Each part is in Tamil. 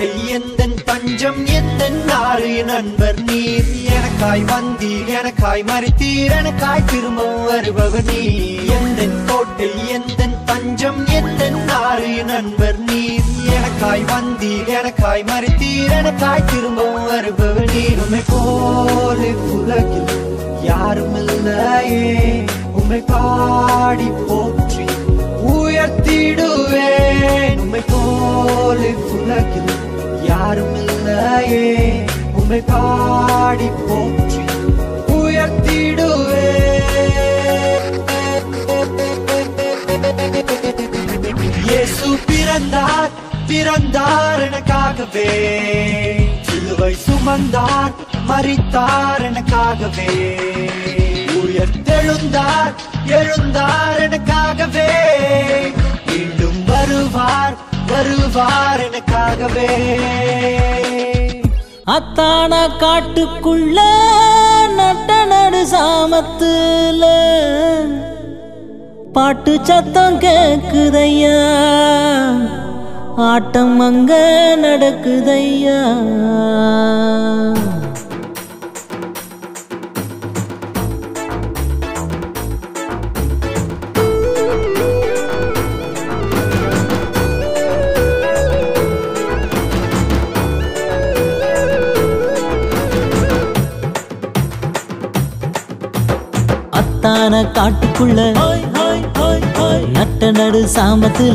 கோட்டை எந்த தஞ்சம் எந்த நாறு நண்பர் நீர் எனக்காய் வந்தீர் எனக்காய் மறித்தீர் எனக்காய் திரும்ப வருபவர் நீர் எந்த கோட்டை எந்த தஞ்சம் எந்த நாறு நண்பர் நீர் எனக்காய் வந்தீர் எனக்காய் மறித்தீர் எனக்காய் திரும்ப வருபவர் நீர் உண்மை போல உலகில் யாரும் இல்லையே உம்மை பாடி போற்றி உயர்த்திடுவேன் உம்மை போல உலகில் யாரும் இல்லையே உம்மை பாடி போற்றி உயர்த்திடுவேன் இயேசு பிறந்தார் பிறந்தார் எனக்காகவே சிலுவை சுமந்தார் மறித்தார் எனக்காகவே உயர்த்தெழுந்தார் எழுந்தார் எனக்காகவே மீண்டும் வருவார் வருவார் எனக்காகவே அத்தான காட்டுக்குள்ள நட்ட நடு சாமத்துல பாட்டு சத்தம் கேக்குதையா ஆட்டம் அங்க நடக்குதையா அத்தான காட்டுக்குள்ள நட்ட நடு சாமத்துல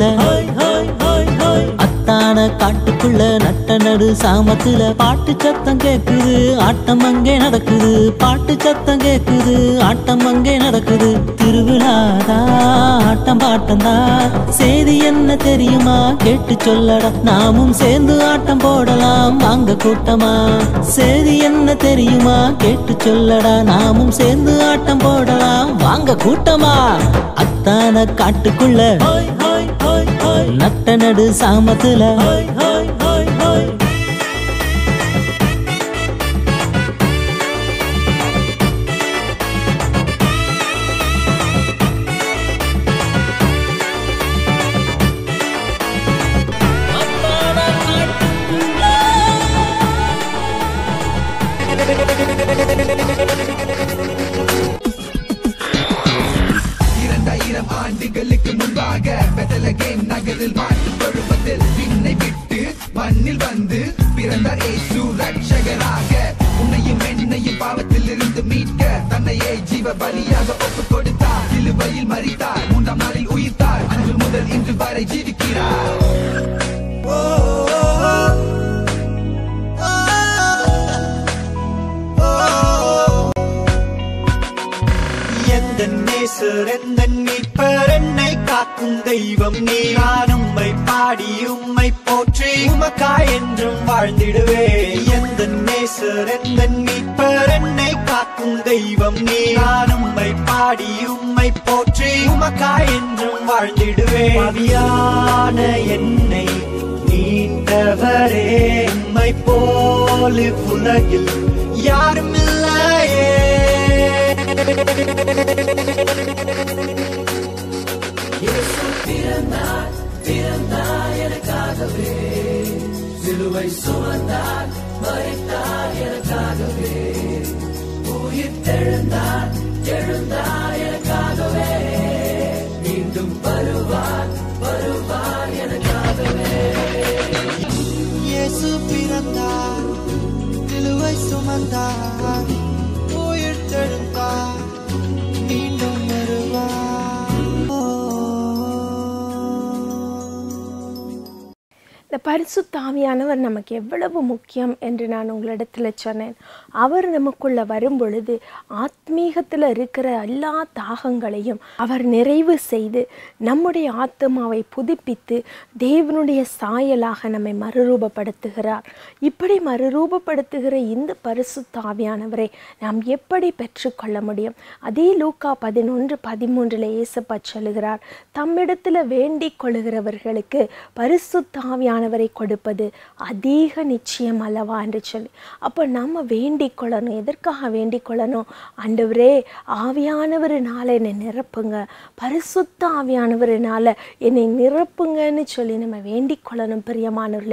அத்தான காட்டுக்குள்ள நட்ட நடு சாமத்துல பாட்டு சத்தம் கேக்குது ஆட்டம் அங்கே நடக்குது பாட்டு சத்தம் கேக்குது ஆட்டம் அங்கே நடக்குது திருவிழாதா ஆட்டம் பாட்டந்தா செய்தி என்ன தெரியுமா கேட்டு சொல்லடா நாமும் சேர்ந்து ஆட்டம் போடலாம் வாங்க கூட்டமா செய்தி என்ன தெரியுமா கேட்டு சொல்லடா நாமும் சேர்ந்து ஆட்டம் போடலாம் வாங்க கூட்டமா அத்தான காட்டுக்குள்ள நட்ட நடு சாமத்துல இரண்டாயிரம் ஆண்டுகளுக்கு முன்பாக பெத்தலகேம் நகரில் மாட்டு பழுவத்தில் விண்ணை விட்டு மண்ணில் வந்து பிறந்தார் ஏசு ரட்சகராக உன்னையும் என்னையும் பாவத்தில் இருந்து மீட்க தன்னையே ஜீவ பலியாக ஒப்பு கொடுத்தார் சிலுவையில் மறித்தார் மூன்றாம் நாளில் உயிர்த்தார் அன்று முதல் இன்று வரை ஜீவிக்கிறார் எந்த நேசர் எந்த மீட்பர் என்னை காக்கும் தெய்வம் நீ நான் உம்மை பாடி உம்மை போற்றி உமக்காய் என்றும் வாழ்ந்திடுவே எந்த நேசர் எந்த மீட்பர் என்னை காக்கும் தெய்வம் நீ நான் உம்மை பாடி உம்மை போற்றி உமக்காய் என்றும் வாழ்ந்திடுவே அவியான என்னை நீண்டவரே உம்மை போல உலகில் யாரும் இல்லையே இயேசு பிறந்தார் சிலுவை சுமந்தார் உயிர் தெழுந்தார் மீண்டும் வருவார் ஓ. இந்த பரிசுத்த ஆவியானவர் நமக்கு எவ்வளவு முக்கியம் என்று நான் உங்களிடத்தில் சொன்னேன் அவர் நமக்குள்ள வரும் பொழுது ஆத்மீகத்தில் இருக்கிற எல்லா தாகங்களையும் அவர் நிறைவு செய்து நம்முடைய ஆத்மாவை புதுப்பித்து தேவனுடைய சாயலாக நம்மை மறுரூபப்படுத்துகிறார் இப்படி மறுரூபப்படுத்துகிற இந்த பரிசுத்த ஆவியானவரை நாம் எப்படி பெற்றுக்கொள்ள முடியும் அதே லூக்கா பதினொன்று பதிமூன்றில் இயேசப்பா சொல்லுகிறார் தம்மிடத்தில் வேண்டிக் கொள்ளுகிறவர்களுக்கு பரிசுத்த ஆவியானவரை கொடுப்பது அதிக நிச்சயம் அல்லவா என்று சொல்லி அப்போ நம்ம வேண்டிக் கொள்ளணும் எதற்காக வேண்டிக் கொள்ளணும் ஆண்டவரே ஆவியானவரினால என்னை நிரப்புங்க பரிசுத்த ஆவியானவரினால என்னை நிரப்புங்கன்னு சொல்லி நம்ம வேண்டிக் கொள்ளணும் பிரியமானவர்களே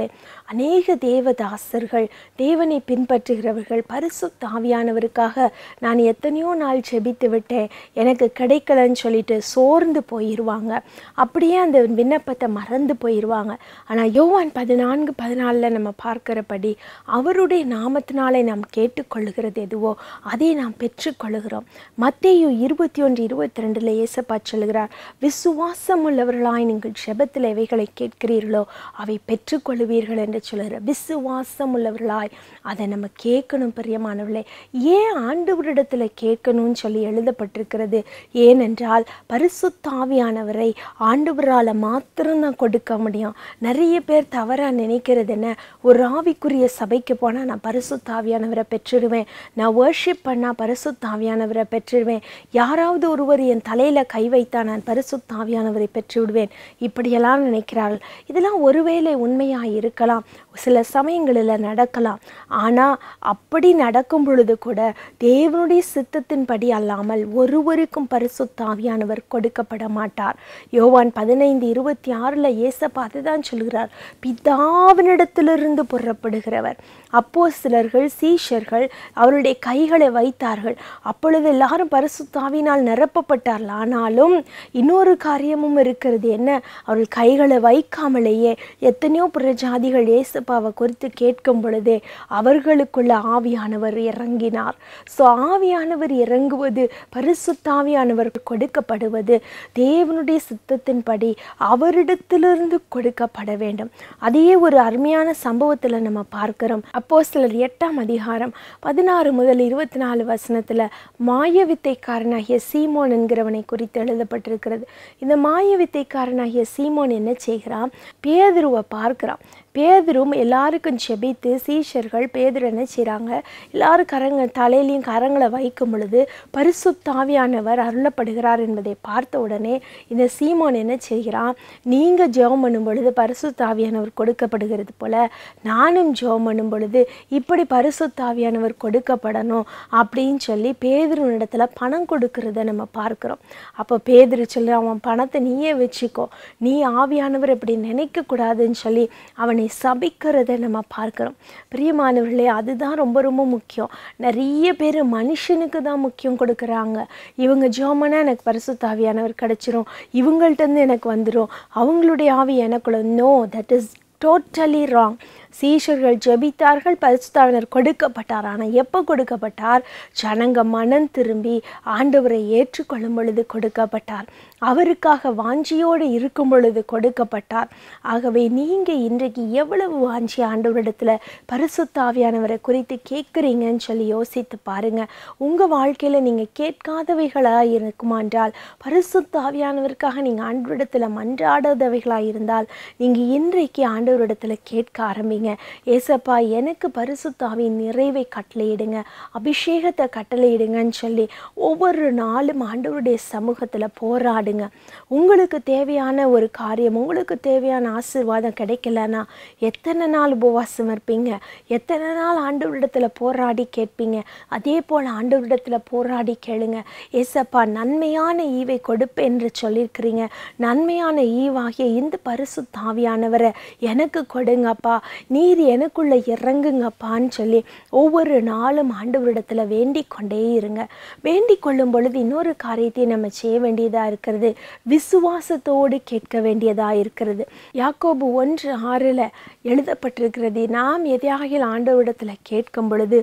அநேக தேவதாசர்கள் தேவனை பின்பற்றுகிறவர்கள் பரிசுத்த ஆவியானவருக்காக நான் எத்தனையோ நாள் செபித்து விட்டேன் எனக்கு கிடைக்கலன்னு சொல்லிட்டு சோர்ந்து போயிடுவாங்க அப்படியே அந்த விண்ணப்பத்தை மறந்து போயிடுவாங்க ஆனால் யோவான் பதினான்கு பதினாலில் நம்ம பார்க்கிறபடி அவருடைய நாமத்தினாலே நாம் கேட்டுக்கொள்ளுகிறது எதுவோ அதை நாம் பெற்றுக்கொள்ளுகிறோம் மத்தேயு இருபத்தி ஒன்று இருபத்தி ரெண்டில் ஏசப்பா சொல்கிறார் விசுவாசம் உள்ளவர்களாய் நீங்கள் ஜெபத்தில் எவைகளை கேட்கிறீர்களோ அவை பெற்றுக்கொள்ளுவீர்கள் என்று சொல்கிறார் விசுவாசம் உள்ளவர்களாய் அதை நம்ம கேட்கணும் பிரியமானவர்களே ஏன் ஆண்டவரிடத்தில் கேட்கணும்னு சொல்லி எழுதப்பட்டிருக்கிறது ஏனென்றால் பரிசுத்தாவியானவரை ஆண்டவரால் மாத்திரம்தான் கொடுக்க முடியும் நிறைய பேர் தவறாக நினைக்கிறது என்ன ஒரு ஆவிக்குரிய சபைக்கு போனால் நான் பரிசுத்தாவியானவரை பெற்றுடுவேன் நான் வர்ஷிப் பண்ணால் பரிசுத்தாவியானவரை பெற்றுடுவேன் யாராவது ஒருவர் என் தலையில் கை வைத்தா நான் பரிசுத்தாவியானவரை பெற்று விடுவேன் இப்படியெல்லாம் நினைக்கிறார்கள் இதெல்லாம் ஒருவேளை உண்மையாக இருக்கலாம் சில சமயங்களில் நடக்கலாம் ஆனால் அப்படி நடக்கும் பொழுது கூட தேவனுடைய சித்தத்தின்படி அல்லாமல் ஒருவருக்கும் பரிசுத்தாவியானவர் கொடுக்கப்பட மாட்டார் யோவான் பதினைந்து இருபத்தி ஆறில் ஏசப்பா அதுதான் சொல்கிறார் பிதாவினிடத்திலிருந்து புறப்படுகிறவர் அப்போ சிலர்கள் சீஷர்கள் அவருடைய கைகளை வைத்தார்கள் அப்பொழுது எல்லாரும் பரிசுத்தாவினால் நிரப்பப்பட்டார்கள் ஆனாலும் இன்னொரு காரியமும் இருக்கிறது என்ன அவர்கள் கைகளை வைக்காமலேயே எத்தனையோ புறஜாதிகள் ஏசப்பாவை குறித்து கேட்கும் பொழுதே அவர்களுக்குள்ள ஆவியானவர் இறங்கினார் ஸோ ஆவியானவர் இறங்குவது பரிசுத்தாவியானவர் கொடுக்கப்படுவது தேவனுடைய சித்தத்தின்படி அவரிடத்திலிருந்து கொடுக்கப்பட வேண்டும் அதையே ஒரு அருமையான சம்பவத்தில் நம்ம பார்க்கிறோம் அப்போ சிலர் எட்டாம் அதிகாரம் பதினாறு முதல் இருபத்தி நாலு வசனத்தில் மாய வித்தைக்காரனாகிய சீமோன் என்கிறவனை குறித்து எழுதப்பட்டிருக்கிறது இந்த மாய வித்தைக்காரனாகிய சீமோன் என்ன செய்கிறான் பேதுருவை பார்க்கிறான் பேதுரும் எல்லாருக்கும் செபித்து சீஷர்கள் பேதுரு என்ன செய்கிறாங்க எல்லாரும் கரங்க தலையிலையும் கரங்களை வைக்கும் பொழுது பரிசுத்தாவியானவர் அருளப்படுகிறார் என்பதை பார்த்த உடனே இந்த சீமோன் என்ன செய்கிறான் நீங்கள் ஜெபம் பண்ணும் பொழுது பரிசுத்தாவியானவர் கொடுக்கப்படுகிறது போல நானும் ஜெபம் பண்ணும் பொழுது இப்படி பரிசுத்தாவியானவர் கொடுக்கப்படணும் அப்படின்னு சொல்லி பேதுருனிடத்துல பணம் கொடுக்கறத நம்ம பார்க்குறோம் அப்போ பேதுரு சொல்லி அவன் பணத்தை நீயே வச்சுக்கோ நீ ஆவியானவர் இப்படி நினைக்கக்கூடாதுன்னு சொல்லி அவனை சபிக்கிறத நம்ம பார்க்குறோம் பிரியமானவர்களே அதுதான் ரொம்ப ரொம்ப முக்கியம் நிறைய பேர் மனுஷனுக்கு தான் முக்கியம் கொடுக்குறாங்க இவங்க ஜோமனா எனக்கு பரிசுத்தாவியானவர் கிடைச்சிரும் இவங்கள்ட்டேருந்து எனக்கு வந்துடும் அவங்களுடைய ஆவி எனக்குள்ள no that is totally wrong சீஷர்கள் ஜெபித்தார்கள் பரிசுத்தாவினர் கொடுக்கப்பட்டார் ஆனால் எப்போ கொடுக்கப்பட்டார் ஜனங்க மனம் திரும்பி ஆண்டவரை ஏற்றுக்கொள்ளும் பொழுது கொடுக்கப்பட்டார் அவருக்காக வாஞ்சியோடு இருக்கும் பொழுது கொடுக்கப்பட்டார் ஆகவே நீங்கள் இன்றைக்கு எவ்வளவு வாஞ்சி ஆண்டவரிடத்தில் பரிசுத்தாவியானவரை குறித்து கேட்குறீங்கன்னு சொல்லி யோசித்து பாருங்கள் உங்கள் வாழ்க்கையில் நீங்கள் கேட்காதவைகளாக இருக்குமான்றால் பரிசுத்தாவியானவருக்காக நீங்கள் ஆண்டவரிடத்தில் மன்றாடாதவைகளாக இருந்தால் நீங்கள் இன்றைக்கு ஆண்டவரிடத்தில் கேட்க ஆரம்பிங்க ஏசப்பா எனக்கு பரிசுத்தாவின் நிறைவை கட்டளையிடுங்க அபிஷேகத்தை கட்டளையிடுங்கன்னு சொல்லி ஒவ்வொரு நாளும் ஆண்டவருடைய சமூகத்தில் போராடுங்க உங்களுக்கு தேவையான ஒரு காரியம் உங்களுக்கு தேவையான ஆசீர்வாதம் கிடைக்கலன்னா எத்தனை நாள் உபவாசம் இருப்பீங்க எத்தனை நாள் ஆண்டவரிடத்தில் போராடி கேட்பீங்க அதே போல் ஆண்டவரிடத்தில் போராடி கேளுங்க ஏசப்பா நன்மையான ஈவை கொடுப்பேன் என்று சொல்லியிருக்கிறீங்க நன்மையான ஈவாகிய இந்த பரிசு தாவியானவரை எனக்கு கொடுங்கப்பா நீர் எனக்குள்ள இறங்குங்கப்பான்னு சொல்லி ஒவ்வொரு நாளும் ஆண்டவரிடத்தில் வேண்டிக் கொண்டே இருங்க வேண்டிக் கொள்ளும் பொழுது இன்னொரு காரியத்தை நம்ம செய்ய வேண்டியதாக இருக்கிறது விசுவாசத்தோடு கேட்க வேண்டியதாக இருக்கிறது யாக்கோபு ஒன்று ஆறில் எழுதப்பட்டிருக்கிறது நாம் எதையாக ஆண்டவரிடத்தில் கேட்கும் பொழுது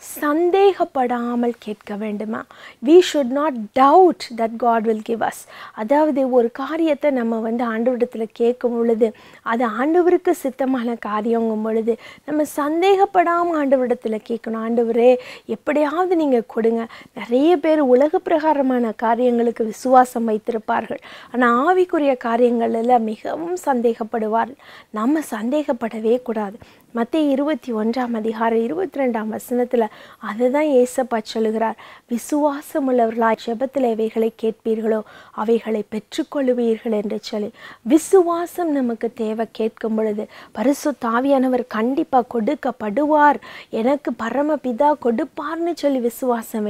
சந்தேகப்படாமல் கேட்க வேண்டுமா we should not doubt that God will give us அதாவது ஒரு காரியத்தை நம்ம வந்து ஆண்டவரிடத்தில் கேட்கும் பொழுது அது ஆண்டவருக்கு சித்தமான காரியங்கும் பொழுது நம்ம சந்தேகப்படாமல் ஆண்டவரிடத்தில் கேட்கணும் ஆண்டவரே எப்படியாவது நீங்கள் கொடுங்க நிறைய பேர் உலக பிரகாரமான காரியங்களுக்கு விசுவாசம் வைத்திருப்பார்கள் ஆனால் ஆவிக்குரிய காரியங்களில் மிகவும் சந்தேகப்படுவார்கள் நம்ம சந்தேகப்படவே கூடாது மத்திய இருபத்தி ஒன்றாம் அதிகாரம் இருபத்தி ரெண்டாம் வசனத்தில் அதை தான் ஏசப்பா சொல்லுகிறார் விசுவாசம் உள்ளவர்களாய் ஜெபத்தில் எவைகளை கேட்பீர்களோ அவைகளை பெற்றுக்கொள்ளுவீர்கள் என்று சொல்லி விசுவாசம் நமக்கு தேவை கேட்கும் பொழுது பரிசு தாவியானவர் கண்டிப்பாக கொடுக்கப்படுவார் எனக்கு பரமபிதா கொடுப்பார்னு சொல்லி விசுவாசம் வேணும்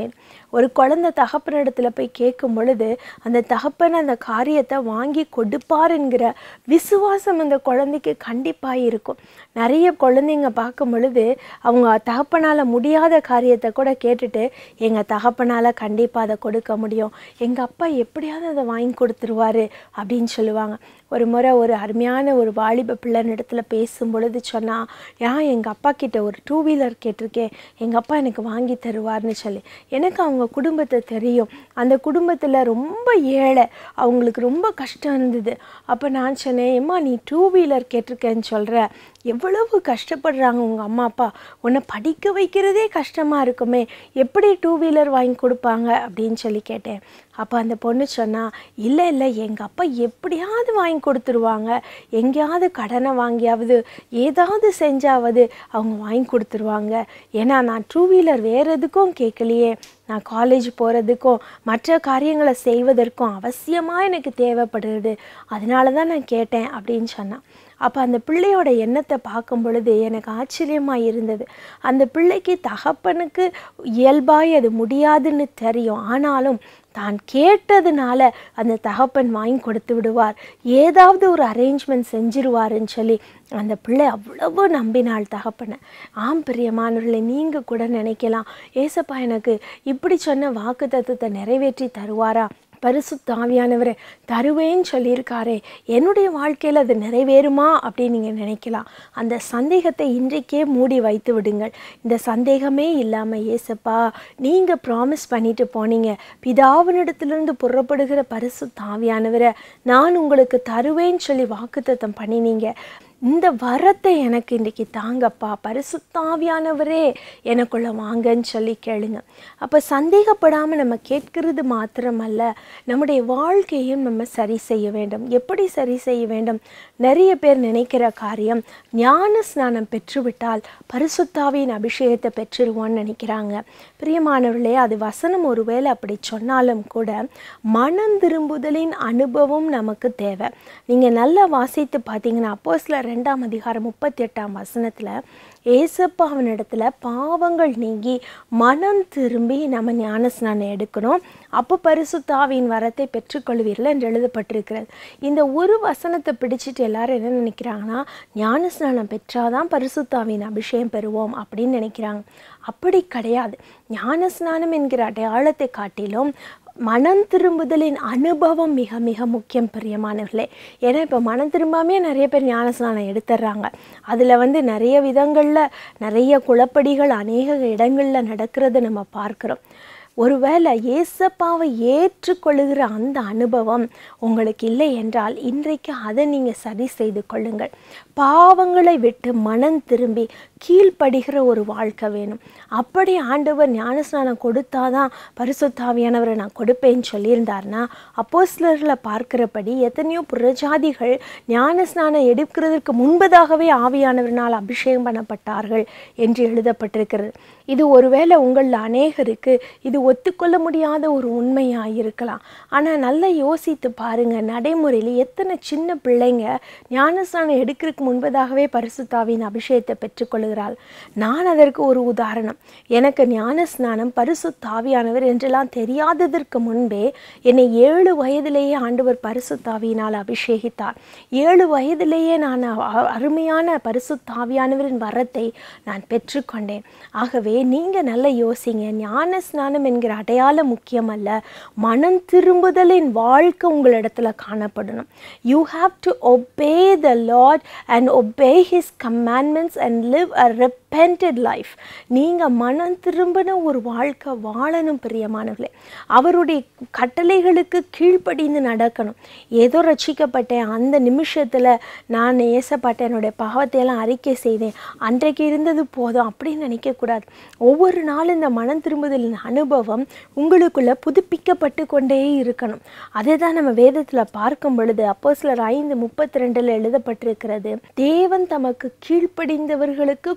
ஒரு குழந்தை தகப்பனிடத்துல போய் கேட்கும் பொழுது அந்த தகப்பன் அந்த காரியத்தை வாங்கி கொடுப்பார் என்கிற விசுவாசம் அந்த குழந்தைக்கு கண்டிப்பாக இருக்கும் நிறைய குழந்தைங்க பார்க்கும் பொழுது அவங்க தகப்பனால் முடியாத காரியத்தை கூட கேட்டுட்டு எங்கள் தகப்பனால் கண்டிப்பாக அதை கொடுக்க முடியும் எங்கள் அப்பா எப்படியாவது அதை வாங்கி கொடுத்துருவாரு அப்படின்னு சொல்லுவாங்க ஒரு முறை ஒரு அருமையான ஒரு வாலிப பிள்ளைன்னு இடத்துல பேசும் பொழுது சொன்னா ஏன் எங்கள் அப்பா கிட்ட ஒரு டூ வீலர் கேட்டிருக்கேன் எங்கள் அப்பா எனக்கு வாங்கி தருவார்னு சொல்லி எனக்கு அவங்க குடும்பத்தை தெரியும் அந்த குடும்பத்தில் ரொம்ப ஏழை அவங்களுக்கு ரொம்ப கஷ்டம் இருந்தது அப்போ நான் சொன்னேன் ஏம்மா நீ டூ வீலர் கேட்டிருக்கேன்னு சொல்கிற எவ்வளவு கஷ்டப்படுறாங்க உங்கள் அம்மா அப்பா உன்னை படிக்க வைக்கிறதே கஷ்டமாக இருக்குமே எப்படி டூ வீலர் வாங்கி கொடுப்பாங்க அப்படின்னு சொல்லி கேட்டேன் அப்போ அந்த பொண்ணு சொன்னா இல்லை இல்லை எங்கள் அப்பா எப்படியாவது வாங்கி கொடுத்துருவாங்க எங்கேயாவது கடனை வாங்கியாவது ஏதாவது செஞ்சாவது அவங்க வாங்கி கொடுத்துருவாங்க ஏன்னா நான் டூ வீலர் வேறு எதுக்கும் கேட்கலையே நான் காலேஜ் போகிறதுக்கும் மற்ற காரியங்களை செய்வதற்கும் அவசியமாக எனக்கு தேவைப்படுது அதனால தான் நான் கேட்டேன் அப்படின்னு சொன்னான் அப்போ அந்த பிள்ளையோட எண்ணத்தை பார்க்கும் பொழுது எனக்கு ஆச்சரியமாக இருந்தது அந்த பிள்ளைக்கு தகப்பனுக்கு இயல்பாய் அது முடியாதுன்னு தெரியும் ஆனாலும் தான் கேட்டதுனால அந்த தகப்பன் வாங்கி கொடுத்து விடுவார் ஏதாவது ஒரு அரேஞ்ச்மெண்ட் செஞ்சிருவாருன்னு சொல்லி அந்த பிள்ளை அவ்வளவு நம்பினாள் தகப்பனை ஆம் பிரியமானவர்களை நீங்கள் கூட நினைக்கலாம் ஏசப்பா எனக்கு இப்படி சொன்ன வாக்கு தத்துவத்தை நிறைவேற்றி தருவாரா பரிசுத்த ஆவியானவரை தருவேன்னு சொல்லியிருக்காரே என்னுடைய வாழ்க்கையில் அது நிறைவேறுமா அப்படின்னு நீங்கள் நினைக்கலாம் அந்த சந்தேகத்தை இன்றைக்கே மூடி வைத்து விடுங்கள் இந்த சந்தேகமே இல்லாமல் ஏசப்பா நீங்கள் ப்ராமிஸ் பண்ணிட்டு போனீங்க பிதாவினிடத்திலிருந்து புறப்படுகிற பரிசுத்த ஆவியானவரை நான் உங்களுக்கு தருவேன்னு சொல்லி வாக்குத்தத்தம் பண்ணினீங்க இந்த வரத்தை எனக்கு இன்றைக்கி தாங்கப்பா பரிசுத்தாவியானவரே எனக்குள்ள வாங்கன்னு சொல்லி கேளுங்க அப்போ சந்தேகப்படாமல் நம்ம கேட்கிறது மாத்திரமல்ல நம்முடைய வாழ்க்கையும் நம்ம சரி செய்ய வேண்டும் எப்படி சரி செய்ய வேண்டும் நிறைய பேர் நினைக்கிற காரியம் ஞான ஸ்நானம் பெற்றுவிட்டால் பரிசுத்தாவின் அபிஷேகத்தை பெற்றுருவோன்னு நினைக்கிறாங்க பிரியமானவர்களே அது வசனம் ஒருவேளை அப்படி சொன்னாலும் கூட மனம் திரும்புதலின் அனுபவம் நமக்கு தேவை நீங்கள் நல்லா வாசித்து பார்த்தீங்கன்னா அப்போ சில ரெண்டாம் அதிகாரம் முப்பத்தி எட்டாம் வசனத்தில் ஏசப்பாவினிடத்துல பாவங்கள் நீங்கி மனம் திரும்பி நம்ம ஞானஸ்நானம் எடுக்கணும் அப்போ பரிசுத்தாவின் வரத்தை பெற்றுக்கொள்வீர்கள் என்று எழுதப்பட்டிருக்கிறது இந்த ஒரு வசனத்தை பிடிச்சிட்டு எல்லாரும் என்ன நினைக்கிறாங்கன்னா ஞானஸ்நானம் பெற்றாதான் பரிசுத்தாவின் அபிஷேகம் பெறுவோம் அப்படின்னு நினைக்கிறாங்க அப்படி கிடையாது ஞானஸ்நானம் என்கிற அடையாளத்தை காட்டிலும் மனம் திரும்புதலின் அனுபவம் மிக மிக முக்கியம் பிரியமானவர்களே ஏன்னா இப்போ மனம் திரும்பாமே நிறைய பேர் ஞானஸ்நானம் எடுத்துடுறாங்க அதில் வந்து நிறைய விதங்களில் நிறைய குழப்படிகள் அநேக இடங்களில் நடக்கிறத நம்ம பார்க்குறோம் ஒருவேளை ஏசப்பாவை ஏற்றுக்கொள்ளுகிற அந்த அனுபவம் உங்களுக்கு இல்லை என்றால் இன்றைக்கு அதை நீங்கள் சரி செய்து கொள்ளுங்கள் பாவங்களை விட்டு மனம் திரும்பி கீழ்ப்படுகிற ஒரு வாழ்க்கை வேணும் அப்படி ஆண்டவர் ஞானஸ்நானம் கொடுத்தாதான் பரிசுத்தாவியானவரை நான் கொடுப்பேன்னு சொல்லியிருந்தார்னா அப்போஸ்லர்களை பார்க்கிறபடி எத்தனையோ புறஜாதிகள் ஞானஸ்நானம் எடுக்கிறதுக்கு முன்பதாகவே ஆவியானவரினால் அபிஷேகம் பண்ணப்பட்டார்கள் என்று எழுதப்பட்டிருக்கிறது இது ஒருவேளை உங்களில் அநேகருக்கு இது ஒத்துக்கொள்ள முடியாத ஒரு உண்மையாக இருக்கலாம் ஆனால் நல்லா யோசித்து பாருங்க நடைமுறையில் எத்தனை சின்ன பிள்ளைங்க ஞானஸ்நானம் எடுக்கிறதுக்கு முன்பதாகவே பரிசுத்தாவின் அபிஷேகத்தை பெற்றுக்கொள்கிறாள் நான் அதற்கு ஒரு உதாரணம் எனக்கு ஞானஸ்நானம் பரிசுத்தாவியானவர் என்றெல்லாம் தெரியாததற்கு முன்பே என்னை ஏழு வயதிலேயே ஆண்டவர் பரிசுத்தாவியினால் அபிஷேகித்தார் ஏழு வயதிலேயே நான் அ- அருமையான பரிசுத்தாவியானவரின் வரத்தை நான் பெற்றுக்கொண்டேன் ஆகவே நீங்கள் நல்லா யோசிங்க ஞான ஸ்நானம் என்கிற அடையாளம் முக்கியமல்ல மனம் திரும்புதலின் வாழ்க்கை உங்களிடத்துல காணப்படணும் you have to obey the Lord and obey his commandments and live a repented life நீங்கள் மனம் திரும்பின ஒரு வாழ்க்கை வாழணும் பிரியமானவர்களே அவருடைய கட்டளைகளுக்கு கீழ்ப்படிந்து நடக்கணும் ஏதோ ரட்சிக்கப்பட்டேன் அந்த நிமிஷத்தில் நான் ஏசப்பட்டேன் என்னுடைய பாவத்தை எல்லாம் அறிக்கை செய்தேன் அன்றைக்கு இருந்தது போதும் அப்படின்னு நினைக்கக்கூடாது ஒவ்வொரு நாளும் இந்த மனம் திரும்புதலின் அனுபவம் உங்களுக்குள்ள புதுப்பிக்கப்பட்டு கொண்டே இருக்கணும் அதை தான் நம்ம வேதத்தில் பார்க்கும் பொழுது அப்போ சிலர் ஐந்து முப்பத்தி ரெண்டில் எழுதப்பட்டிருக்கிறது தேவன் தமக்கு கீழ்ப்படிந்தவர்களுக்கு கொடுக்கிற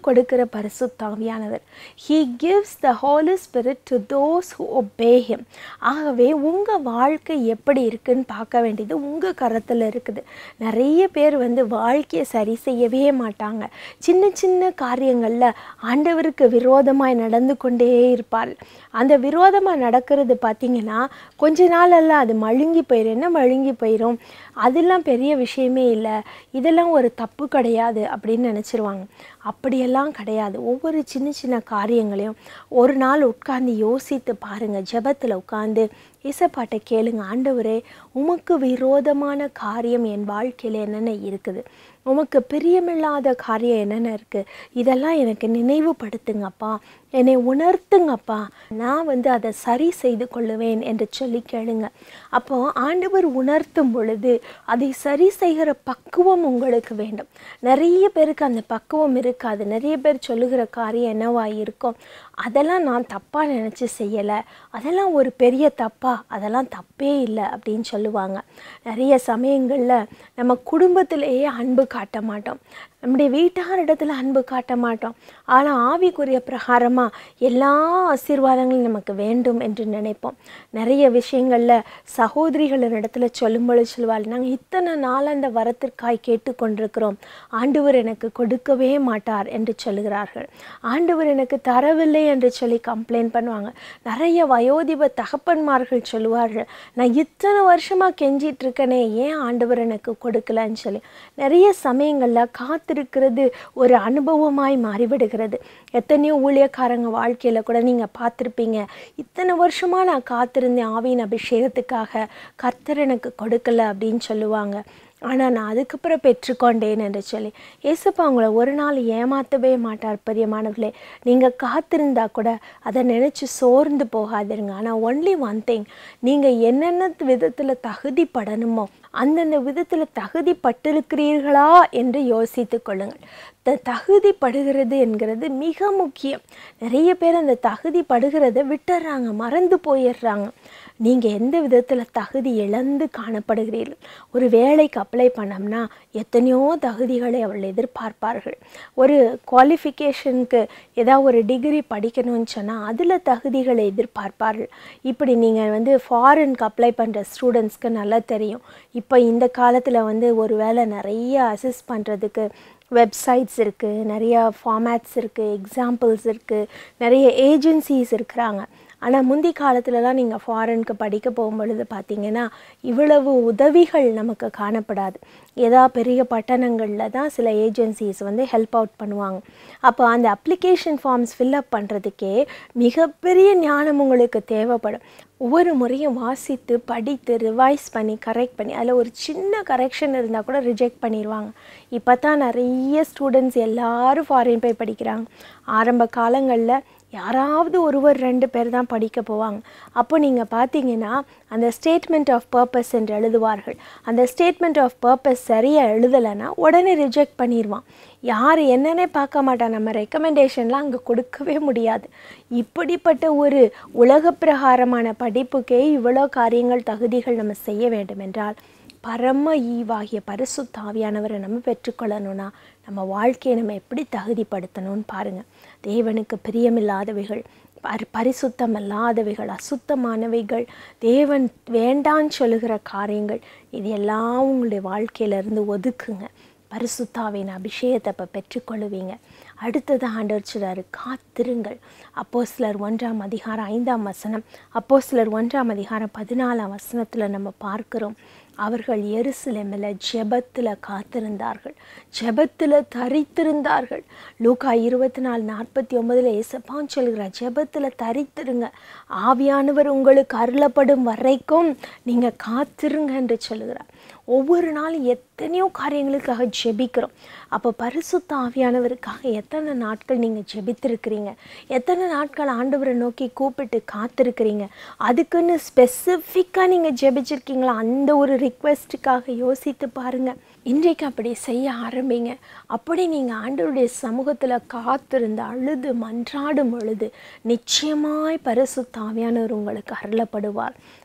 கொடுக்கிற பரிசுத்தாவியானவர் he gives the Holy Spirit to those who obey him ஆகவே உங்கள் வாழ்க்கை எப்படி இருக்குன்னு பார்க்க வேண்டியது உங்கள் கரத்தில் இருக்குது நிறைய பேர் வந்து வாழ்க்கையை சரி செய்யவே மாட்டாங்க சின்ன சின்ன காரியங்களில் ஆண்டவருக்கு விரோதமாய் நடந்து கொண்டே இருப்பார் அந்த விரோதமாக நடக்கிறது பார்த்தீங்கன்னா கொஞ்ச நாளெல்லாம் அது மழுங்கி போயிடும் என்ன மழுங்கி போயிடும் அதெல்லாம் பெரிய விஷயமே இல்லை இதெல்லாம் ஒரு தப்பு கிடையாது அப்படின்னு நினச்சிருவாங்க அப்படியெல்லாம் கிடையாது ஒவ்வொரு சின்ன சின்ன காரியங்களையும் ஒரு நாள் உட்கார்ந்து யோசித்து பாருங்கள் ஜெபத்தில் உட்காந்து இசப்பாட்டை கேளுங்க ஆண்டவரே உமக்கு விரோதமான காரியம் என் வாழ்க்கையில் என்னென்ன இருக்குது உமக்கு பிரியமில்லாத காரியம் என்னென்ன இருக்குது இதெல்லாம் எனக்கு நினைவுபடுத்துங்கப்பா என்னை உணர்த்துங்கப்பா நான் வந்து அதை சரி செய்து கொள்ளுவேன் என்று சொல்லி கேளுங்க அப்போ ஆண்டவர் உணர்த்தும் பொழுது அதை சரி செய்கிற பக்குவம் உங்களுக்கு வேண்டும் நிறைய பேருக்கு அந்த பக்குவம் இருக்காது நிறைய பேர் சொல்லுகிற காரியம் என்னவா இருக்கும் அதெல்லாம் நான் தப்பாக நினச்சி செய்யலை அதெல்லாம் ஒரு பெரிய தப்பா அதெல்லாம் தப்பே இல்லை அப்படின்னு சொல்லுவாங்க நிறைய சமயங்களில் நம்ம குடும்பத்திலேயே அன்பு காட்ட மாட்டோம் நம்முடைய வீட்டாரிடத்துல அன்பு காட்ட மாட்டோம் ஆனால் ஆவிக்குரிய பிரகாரமாக எல்லா ஆசீர்வாதங்களும் நமக்கு வேண்டும் என்று நினைப்போம் நிறைய விஷயங்களில் சகோதரிகளின் இடத்துல சொல்லும்பொழுது சொல்லுவாள் நாங்கள் இத்தனை நாள் அந்த வரத்திற்காய் கேட்டுக்கொண்டிருக்கிறோம் ஆண்டவர் எனக்கு கொடுக்கவே மாட்டார் என்று சொல்லுகிறார்கள் ஆண்டவர் எனக்கு தரவில்லை என்று சொல்லி கம்ப்ளைண்ட் பண்ணுவாங்க நிறைய வயோதிப தகப்பன்மார்கள் சொல்லுவார்கள் நான் இத்தனை வருஷமாக கெஞ்சிட்டு இருக்கனே ஏன் ஆண்டவர் எனக்கு கொடுக்கலன்னு சொல்லி நிறைய சமயங்களில் காத்திருக்கிறது ஒரு அனுபவமாய் மாறிவிடுகிறது எத்தனையோ ஊழியக்காரங்க வாழ்க்கையில் கூட நீங்கள் பார்த்துருப்பீங்க இத்தனை வருஷமாக நான் காத்திருந்தேன் ஆவியின் அபிஷேகத்துக்காக கர்த்தர் எனக்கு கொடுக்கல அப்படின்னு சொல்லுவாங்க ஆனால் நான் அதுக்கப்புறம் பெற்றுக்கொண்டேன் என்று சொல்லி ஏசப்பா உங்களை ஒரு நாள் ஏமாற்றவே மாட்டார் பிரியமானவர்களே நீங்கள் காத்திருந்தா கூட அதை நினச்சி சோர்ந்து போகாதிருங்க ஆனால் ஒன்லி ஒன் திங் நீங்கள் என்னென்ன விதத்தில் தகுதிப்படணுமோ அந்தந்த விதத்தில் தகுதிப்பட்டிருக்கிறீர்களா என்று யோசித்து கொள்ளுங்கள் த தகுதிப்படுகிறது என்கிறது மிக முக்கியம் நிறைய பேர் அந்த தகுதிப்படுகிறத விட்டுறாங்க மறந்து போயிடுறாங்க நீங்கள் எந்த விதத்தில் தகுதி இழந்து காணப்படுகிறீர்கள் ஒரு வேலைக்கு அப்ளை பண்ணோம்னா எத்தனையோ தகுதிகளை அவள் எதிர்பார்ப்பார்கள் ஒரு குவாலிஃபிகேஷனுக்கு ஏதாவது ஒரு டிகிரி படிக்கணும்னு சொன்னால் அதில் தகுதிகளை எதிர்பார்ப்பார்கள் இப்படி நீங்கள் வந்து ஃபாரினுக்கு அப்ளை பண்ணுற ஸ்டூடெண்ட்ஸ்க்கு நல்லா தெரியும் இப்போ இந்த காலத்தில் வந்து ஒரு வேலை நிறைய அசிஸ்ட் பண்ணுறதுக்கு வெப்சைட்ஸ் இருக்குது நிறைய ஃபார்மேட்ஸ் இருக்குது எக்ஸாம்பிள்ஸ் இருக்குது நிறைய ஏஜென்சிஸ் இருக்கிறாங்க ஆனால் முந்தி காலத்துலலாம் நீங்கள் ஃபாரினுக்கு படிக்க போகும்பொழுது பார்த்தீங்கன்னா இவ்வளவு உதவிகள் நமக்கு காணப்படாது ஏதா பெரிய பட்டணங்களில் தான் சில ஏஜென்சிஸ் வந்து ஹெல்ப் அவுட் பண்ணுவாங்க அப்போ அந்த அப்ளிகேஷன் ஃபார்ம்ஸ் ஃபில்அப் பண்ணுறதுக்கே மிகப்பெரிய ஞானம் உங்களுக்கு தேவைப்படும் ஒவ்வொரு முறையும் வாசித்து படித்து ரிவைஸ் பண்ணி கரெக்ட் பண்ணி அதில் ஒரு சின்ன கரெக்ஷன் இருந்தால் கூட ரிஜெக்ட் பண்ணிடுவாங்க இப்போ தான் நிறைய ஸ்டூடெண்ட்ஸ் எல்லாரும் ஃபாரின் போய் படிக்கிறாங்க ஆரம்ப காலங்களில் யாராவது ஒருவர் ரெண்டு பேர் தான் படிக்க போவாங்க அப்போ நீங்கள் பார்த்தீங்கன்னா அந்த ஸ்டேட்மெண்ட் ஆஃப் பர்பஸ் என்று எழுதுவார்கள் அந்த ஸ்டேட்மெண்ட் ஆஃப் பர்பஸ் சரியாக எழுதலைன்னா உடனே ரிஜெக்ட் பண்ணிடுவான் யார் என்னன்னே பார்க்க மாட்டான் நம்ம ரெக்கமெண்டேஷன்லாம் அங்கே கொடுக்கவே முடியாது இப்படிப்பட்ட ஒரு உலக பிரகாரமான படிப்புக்கே இவ்வளோ காரியங்கள் தகுதிகள் நம்ம செய்ய வேண்டும் என்றால் பரம ஈவாகிய பரிசுத்தாவியானவரை நம்ம பெற்றுக்கொள்ளணும்னா நம்ம வாழ்க்கையை நம்ம எப்படி தகுதிப்படுத்தணும்னு பாருங்கள் தேவனுக்கு பிரியமில்லாதவைகள் பரி பரிசுத்தம் அல்லாதவைகள் அசுத்தமானவைகள் தேவன் வேண்டான்னு சொல்லுகிற காரியங்கள் இது எல்லாம் உங்களுடைய வாழ்க்கையிலேருந்து ஒதுக்குங்க பரிசுத்தாவின் அபிஷேகத்தை இப்போ பெற்றுக்கொள்ளுவீங்க அடுத்தது ஆண்டவர் சொல்றாரு காத்திருங்கள் அப்போ சிலர் ஒன்றாம் அதிகாரம் ஐந்தாம் வசனம் அப்போ சிலர் ஒன்றாம் அதிகாரம் பதினாலாம் வசனத்தில் நம்ம பார்க்கிறோம் அவர்கள் எருசலேமில் ஜெபத்தில் காத்திருந்தார்கள் ஜெபத்தில் தரித்திருந்தார்கள் லூக்கா இருபத்தி நாலு நாற்பத்தி ஒன்பதில் ஏசப்பான் சொல்கிறார் ஜெபத்தில் தரித்திருங்க ஆவியானவர் உங்களுக்கு அருளப்படும் வரைக்கும் நீங்கள் காத்திருங்க என்று சொல்லுகிறார் ஒவ்வொரு நாளும் எத்தனையோ காரியங்களுக்காக ஜெபிக்கிறோம் அப்போ பரிசுத்த ஆவியானவருக்காக எத்தனை நாட்கள் நீங்கள் ஜெபித்திருக்கிறீங்க எத்தனை நாட்கள் ஆண்டவரை நோக்கி கூப்பிட்டு காத்திருக்கிறீங்க அதுக்குன்னு ஸ்பெசிஃபிக்காக நீங்கள் ஜெபிச்சிருக்கீங்களா அந்த ஒரு ரிக்வெஸ்ட்டுக்காக யோசித்து பாருங்கள் இன்றைக்கு அப்படி செய்ய ஆரம்பிங்க அப்படி நீங்கள் ஆண்டவருடைய சமூகத்தில் காத்திருந்து அழுது மன்றாடும் பொழுது நிச்சயமாய் பரிசுத்த ஆவியானவர் உங்களுக்கு அருளப்படுவார்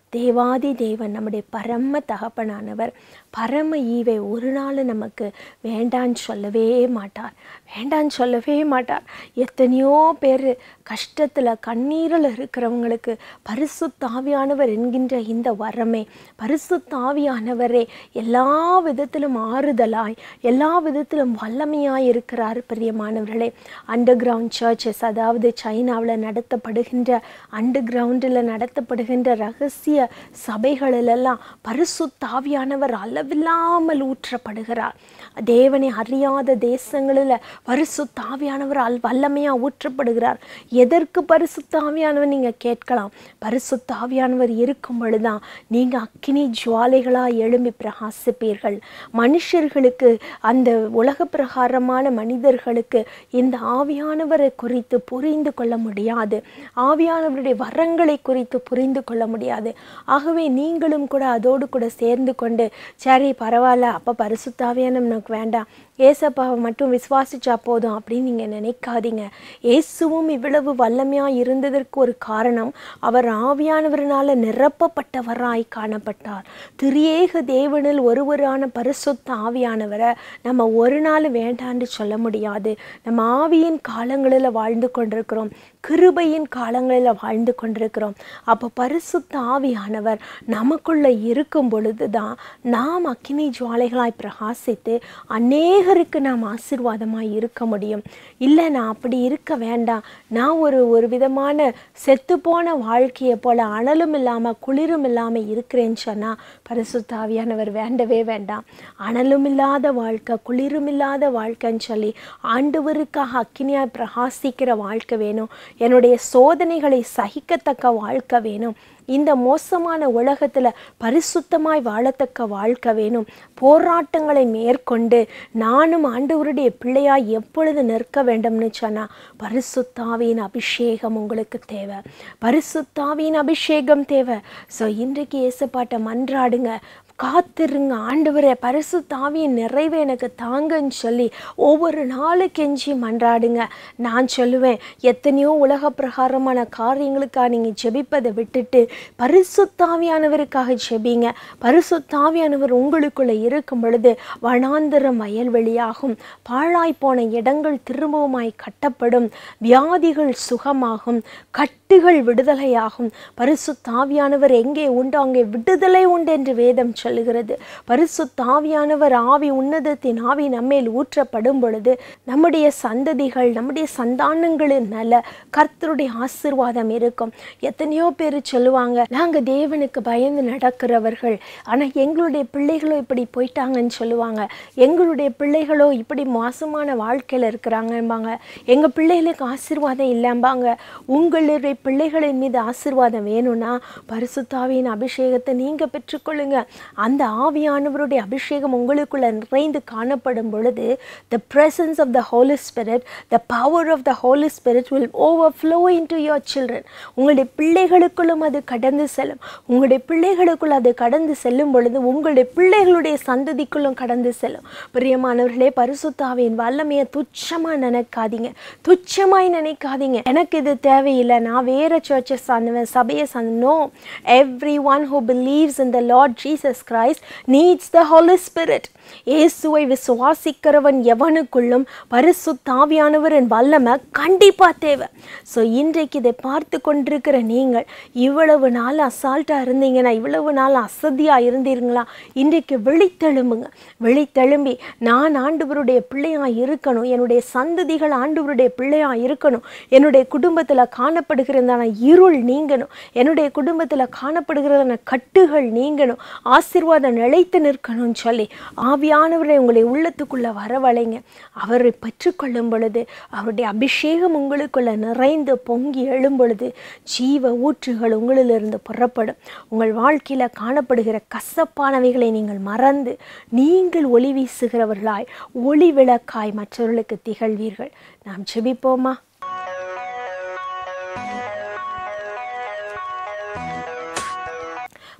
தேவாதி தேவன் நம்முடைய பரம தகப்பனானவர் பரம ஈவை ஒரு நாள் நமக்கு வேண்டான்னு சொல்லவே மாட்டார் வேண்டான்னு சொல்லவே மாட்டார் எத்தனையோ பேர் கஷ்டத்தில் கண்ணீரில் இருக்கிறவங்களுக்கு பரிசுத்தாவியானவர் என்கின்ற இந்த வரமே பரிசுத்தாவியானவரே எல்லா விதத்திலும் ஆறுதலாய் எல்லா விதத்திலும் வல்லமையாய் இருக்கிறார் பிரியமானவர்களே அண்டர் கிரவுண்ட் சர்ச்சஸ் அதாவது சைனாவில் நடத்தப்படுகின்ற அண்டர் கிரவுண்டில் நடத்தப்படுகின்ற ரகசிய சபைகளிலெல்லாம் பரிசுத்தாவியானவர் அளவில்லாமல் ஊற்றப்படுகிறார் தேவனை அறியாத தேசங்களில் பரிசுத்தாவியானவர் அல் வல்லமையாக ஊற்றப்படுகிறார் எதற்கு பரிசுத்தாவியானவர் நீங்கள் கேட்கலாம் பரிசுத்தாவியானவர் இருக்கும் பொழுதுதான் நீங்கள் அக்கினி ஜுவாலைகளாக எழும்பி பிரகாசிப்பீர்கள் மனுஷர்களுக்கு அந்த உலக பிரகாரமான மனிதர்களுக்கு இந்த ஆவியானவரை குறித்து புரிந்து கொள்ள முடியாது ஆவியானவருடைய வரங்களை குறித்து புரிந்து கொள்ள முடியாது ஆகவே நீங்களும் கூட அதோடு கூட சேர்ந்து கொண்டு சரி பரவாயில்ல அப்போ பரிசுத்தாவியான நமக்கு வேண்டாம் ஏசப்பாவை மட்டும் விசுவாசிச்சா போதும் அப்படின்னு நீங்கள் நினைக்காதீங்க இயேசுவும் இவ்வளவு வல்லமையாக இருந்ததற்கு ஒரு காரணம் அவர் ஆவியானவரனால நிரப்பப்பட்டவராய் காணப்பட்டார் திரியேக தேவனில் ஒருவரான பரிசுத்த ஆவியானவரை நம்ம ஒரு நாள் வேண்டான்னு சொல்ல முடியாது நம்ம ஆவியின் காலங்களில் வாழ்ந்து கொண்டிருக்கிறோம் கிருபையின் காலங்களில் வாழ்ந்து கொண்டிருக்கிறோம் அப்போ பரிசுத்த ஆவியானவர் நமக்குள்ள இருக்கும் பொழுது தான் நாம் அக்கினி ஜுவாலைகளாய் பிரகாசித்து அநேகருக்கு நாம் ஆசீர்வாதமாய் இருக்க முடியும் இல்லை நான் அப்படி இருக்க வேண்டாம் நான் ஒரு ஒரு விதமான செத்துப்போன வாழ்க்கையை போல அனலும் இல்லாமல் குளிரும் இல்லாமல் இருக்கிறேன்னு சொன்னால் பரிசுத்த ஆவியானவர் வேண்டவே வேண்டாம் அனலும் இல்லாத வாழ்க்கை குளிரும் இல்லாத வாழ்க்கைன்னு சொல்லி ஆண்டவருக்காக அக்கினியாய் பிரகாசிக்கிற வாழ்க்கை வேணும் என்னுடைய சோதனைகளை சகிக்கத்தக்க வாழ்க்கை வேணும் இந்த மோசமான உலகத்தில் பரிசுத்தமாய் வாழத்தக்க வாழ்க்கை வேணும் போராட்டங்களை மேற்கொண்டு நானும் ஆண்டவருடைய பிள்ளையாய் எப்பொழுது நிற்க வேண்டும்னு சொன்னால் பரிசுத்தாவியின் அபிஷேகம் உங்களுக்கு தேவை பரிசுத்தாவியின் அபிஷேகம் தேவை ஸோ இன்றைக்கு இயேசுப்பாட்டை மன்றாடுங்க காத்திருங்க ஆண்டவரே பரிசு தாவியின் நிறைவை எனக்கு தாங்கன்னு சொல்லி ஒவ்வொரு நாளும் கெஞ்சி மன்றாடுங்க நான் சொல்லுவேன் எத்தனையோ உலக பிரகாரமான காரியங்களுக்காக நீங்கள் ஜெபிப்பதை விட்டுட்டு பரிசுத்தாவியானவருக்காக ஜெபிங்க பரிசுத்தாவியானவர் உங்களுக்குள்ளே இருக்கும் பொழுது வனாந்தரம் வயல்வெளியாகும் பாழாய் போன இடங்கள் திரும்பவுமாய் கட்டப்படும் வியாதிகள் சுகமாகும் கட்டுகள் விடுதலையாகும் பரிசுத்தாவியானவர் எங்கே உண்டு அங்கே விடுதலை உண்டு என்று வேதம் சொல்லுகிறது பரிசுத்தாவியானவர் ஆவி உன்னதத்தின் ஆவி நம்மேல் ஊற்றப்படும் பொழுது நம்முடைய சந்ததிகள் நம்முடைய சந்தானங்களின் நல்ல கர்த்தருடைய ஆசீர்வாதம் இருக்கும் எத்தனையோ பேர் சொல்லுவாங்க நாங்கள் தேவனுக்கு பயந்து நடக்கிறவர்கள் ஆனால் எங்களுடைய பிள்ளைகளோ இப்படி போயிட்டாங்கன்னு சொல்லுவாங்க எங்களுடைய பிள்ளைகளோ இப்படி மோசமான வாழ்க்கையில் இருக்கிறாங்கம்பாங்க எங்கள் பிள்ளைகளுக்கு ஆசீர்வாதம் இல்லைம்பாங்க உங்களுடைய பிள்ளைகளின் மீது ஆசீர்வாதம் வேணும்னா பரிசுத்தாவியின் அபிஷேகத்தை நீங்கள் பெற்றுக்கொள்ளுங்க அந்த ஆவியானவருடைய அபிஷேகம் உங்களுக்குள்ள நிறைந்து காணப்படும் பொழுது the presence of the holy spirit the power of the holy spirit will overflow into your children உங்களுடைய பிள்ளைகளுக்குள்ளும் அது கடந்து செல்லும் உங்களுடைய பிள்ளைகளுக்குள் அது கடந்து செல்லும் பொழுது உங்களுடைய பிள்ளைகளுடைய சந்ததிக்குள்ளும் கடந்து செல்லும் பிரியமானவர்களே பரிசுத்தாவின் வல்லமையை துச்சமா நினைக்காதீங்க துச்சமாய் நினைக்காதீங்க எனக்கு இது தேவையில்லை நான் வேற சர்ச்சஸ் சார்ந்தவன் சபையை சார்ந்த no every one who believes in the Lord Jesus Christ needs the Holy Spirit இயேசுவை விசுவாசிக்கிறவன் எவனுக்குள்ளும் பரிசுத்தாவியானவரின் வல்லமை கண்டிப்பா தேவை ஸோ இன்றைக்கு இதை பார்த்து கொண்டிருக்கிற நீங்கள் இவ்வளவு நாள் அசால்ட்டாக இருந்தீங்கன்னா இவ்வளவு நாள் அசதியாக இருந்தீங்களா இன்றைக்கு விழித்தெழும்புங்க விழித்தெழும்பி நான் ஆண்டவருடைய பிள்ளையாக இருக்கணும் என்னுடைய சந்ததிகள் ஆண்டவருடைய பிள்ளையாக இருக்கணும் என்னுடைய குடும்பத்தில் காணப்படுகிறதான இருள் நீங்கணும் என்னுடைய குடும்பத்தில் காணப்படுகிறதான கட்டுகள் நீங்கணும் ஆசீர்வாதம் நிலைத்து நிற்கணும்னு சொல்லி ஆவியானவரை உங்களை உள்ளத்துக்குள்ள வரவழைங்க அவரை பெற்றுக்கொள்ளும் பொழுது அவருடைய அபிஷேகம் உங்களுக்குள்ள நிறைந்து பொங்கி எழும் பொழுது ஜீவ ஊற்றுகள் உங்களிலிருந்து புறப்படும் உங்கள் வாழ்க்கையில் காணப்படுகிற கசப்பானவைகளை நீங்கள் மறந்து நீங்கள் ஒளி வீசுகிறவர்களாய் ஒளி விளக்காய் மற்றவர்களுக்கு திகழ்வீர்கள் நாம் ஜெபிப்போமா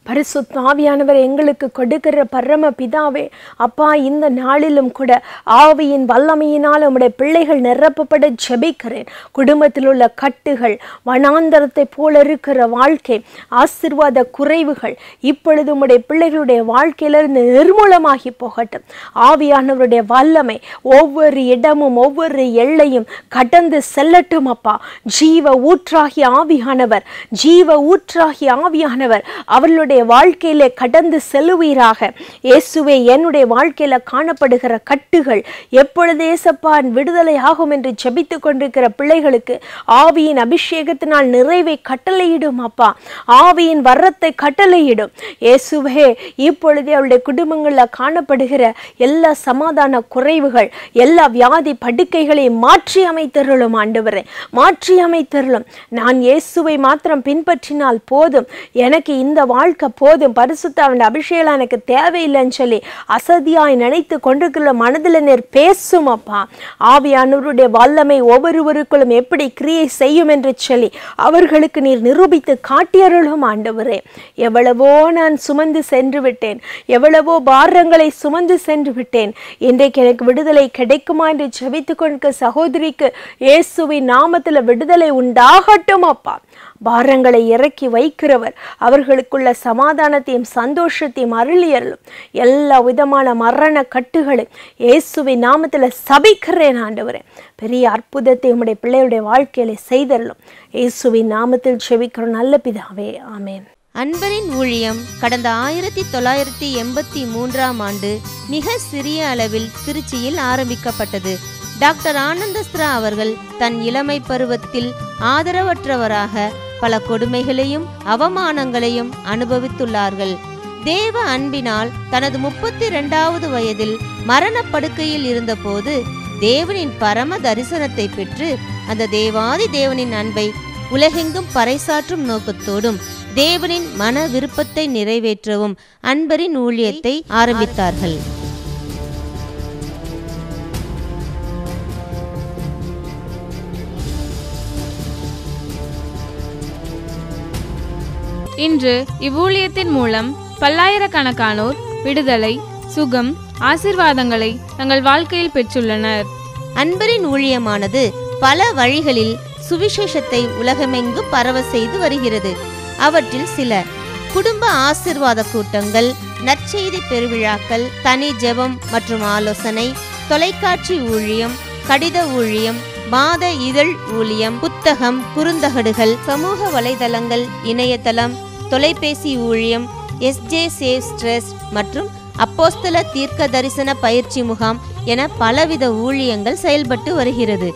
பரிசுத்த ஆவியானவர் எங்களுக்கு கொடுக்கிற பரம பிதாவே அப்பா இந்த நாளிலும் கூட ஆவியின் வல்லமையினால் உம்முடைய பிள்ளைகள் நிரப்பப்பட ஜெபிக்கிறேன் குடும்பத்தில் உள்ள கட்டுகள் வனாந்தரத்தை போல இருக்கிற வாழ்க்கை ஆசிர்வாத குறைவுகள் இப்பொழுது உம்முடைய பிள்ளைகளுடைய வாழ்க்கையிலிருந்து நிர்மூலமாகி போகட்டும் ஆவியானவருடைய வல்லமை ஒவ்வொரு இடமும் ஒவ்வொரு எல்லையும் கடந்து செல்லட்டும் அப்பா ஜீவ ஊற்றாகி ஆவியானவர் ஜீவ ஊற்றாகி ஆவியானவர் அவர்களுடைய வாழ்க்கையிலே கடந்து செல்லுவீராக இயேசுவே என்னுடைய வாழ்க்கையில காணப்படுகிற கட்டுகள் எப்பொழுது ஏசப்பா விடுதலை ஆகும் என்று ஜெபித்துக் கொண்டிருக்கிற பிள்ளைகளுக்கு ஆவியின் அபிஷேகத்தினால் நிறைவை கட்டளையிடும் அப்பா ஆவியின் வரத்தை கட்டளையிடும் இயேசுவே இப்பொழுதே அவருடைய குடும்பங்களில் காணப்படுகிற எல்லா சமாதான குறைவுகள் எல்லா வியாதி படுக்கைகளையும் மாற்றி அமைத்தருளும் ஆண்டவரே மாற்றி அமைத்தருளும் நான் இயேசுவை மாத்திரம் பின்பற்றினால் போதும் எனக்கு இந்த வாழ்க்கை போதும் பரிசுத்த அவன் அபிஷேகம் எனக்கு தேவையில்லைன்னு சொல்லி அசதியாய் நினைத்து கொண்டிருக்கிற மனதில் நேர் பேசும் அப்பா ஆவியானவருடைய வல்லமை ஒவ்வொருவருக்குள்ளும் எப்படி கிரியை செய்யும் என்று சொல்லி அவர்களுக்கு நீர் நிரூபித்து காட்டியருளும் ஆண்டவரே எவ்வளவோ நான் சுமந்து சென்று விட்டேன் எவ்வளவோ பாரங்களை சுமந்து சென்று விட்டேன் இன்றைக்கு எனக்கு விடுதலை கிடைக்குமா என்று ஜெபித்து கொண்டிருக்க சகோதரிக்கு இயேசுவின் நாமத்தில் விடுதலை உண்டாகட்டும் அப்பா பாரங்களை இறக்கி வைக்கிறவர் அவர்களுக்குள்ள சமாதானத்தையும் சந்தோஷத்தையும் அருளியறலும் எல்லா விதமான மரண கட்டுகளை இயேசுவின் நாமத்தில் சபிக்கிறேன் ஆண்டவரே பெரிய அற்புதத்தை உம்முடைய பிள்ளையுடைய வாழ்க்கையில செய்தரலும் இயேசுவின் நாமத்தில் செபிக்கிறோம் நல்ல பிதாவே ஆமென் அன்பரின் ஊழியம் கடந்த ஆயிரத்தி தொள்ளாயிரத்தி எண்பத்தி மூன்றாம் ஆண்டு மிக சிறிய அளவில் திருச்சியில் ஆரம்பிக்கப்பட்டது டாக்டர் ஆனந்தஸ்திரா அவர்கள் தன் இளமை பருவத்தில் ஆதரவற்றவராக பல கொடுமைகளையும் அவமானங்களையும் அனுபவித்துள்ளார்கள் தேவ அன்பினால் தனது முப்பத்தி இரண்டாவது வயதில் மரணப்படுக்கையில் இருந்தபோது தேவனின் பரம தரிசனத்தை பெற்று அந்த தேவாதி தேவனின் அன்பை உலகெங்கும் பறைசாற்றும் நோக்கத்தோடும் தேவனின் மன விருப்பத்தை நிறைவேற்றவும் அன்பரின் ஊழியத்தை ஆரம்பித்தார்கள் இன்று இவ்வூழியத்தின் மூலம் பல்லாயிரக்கணக்கானோர் விடுதலை சுகம் ஆசிர்வாதங்களை தங்கள் வாழ்க்கையில் பெற்றுள்ளனர் அன்பரின் ஊழியமானது பல வழிகளில் சுவிசேஷத்தை உலகமெங்கும் பரவ செய்து வருகிறது அவற்றில் சில குடும்ப ஆசிர்வாத கூட்டங்கள் நற்செய்தி பெருவிழாக்கள் தனி ஜெபம் மற்றும் ஆலோசனை தொலைக்காட்சி ஊழியம் கடித ஊழியம் மாத இதழ் ஊழியம் புத்தகம் குறுந்தகடுகள் சமூக வலைதளங்கள் இணையதளம் தொலைபேசி ஊழியம் எஸ்ஜே சேவ் ஸ்ட்ரெஸ் மற்றும் அப்போஸ்தல தீர்க்க தரிசன பயிற்சி முகாம் என பலவித ஊழியங்கள் செயல்பட்டு வருகிறது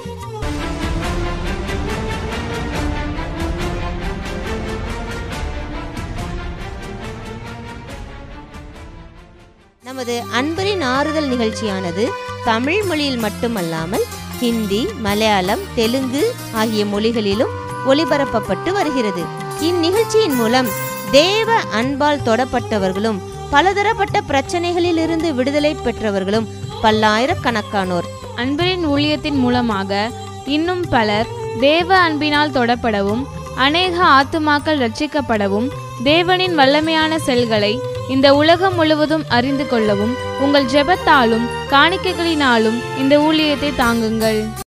நமது அன்பரின் ஆறுதல் நிகழ்ச்சியானது தமிழ் மொழியில் மட்டுமல்லாமல் ஹிந்தி மலையாளம் தெலுங்கு ஆகிய மொழிகளிலும் ஒளிபரப்பப்பட்டு வருகிறது இந்நிகழ்ச்சியின் மூலம் தேவ அன்பால் தொடப்பட்டவர்களும் பலதரப்பட்ட பிரச்சனைகளிலிருந்து விடுதலை பெற்றவர்களும் பல்லாயிரக்கணக்கானோர் அன்பரின் ஊழியத்தின் மூலமாக இன்னும் பலர் தேவ அன்பினால் தொடப்படவும் அநேக ஆத்துமாக்கள் ரட்சிக்கப்படவும் தேவனின் வல்லமையான செல்களை இந்த உலகம் முழுவதும் அறிந்து கொள்ளவும் உங்கள் ஜெபத்தாலும் காணிக்கைகளினாலும் இந்த ஊழியத்தை தாங்குங்கள்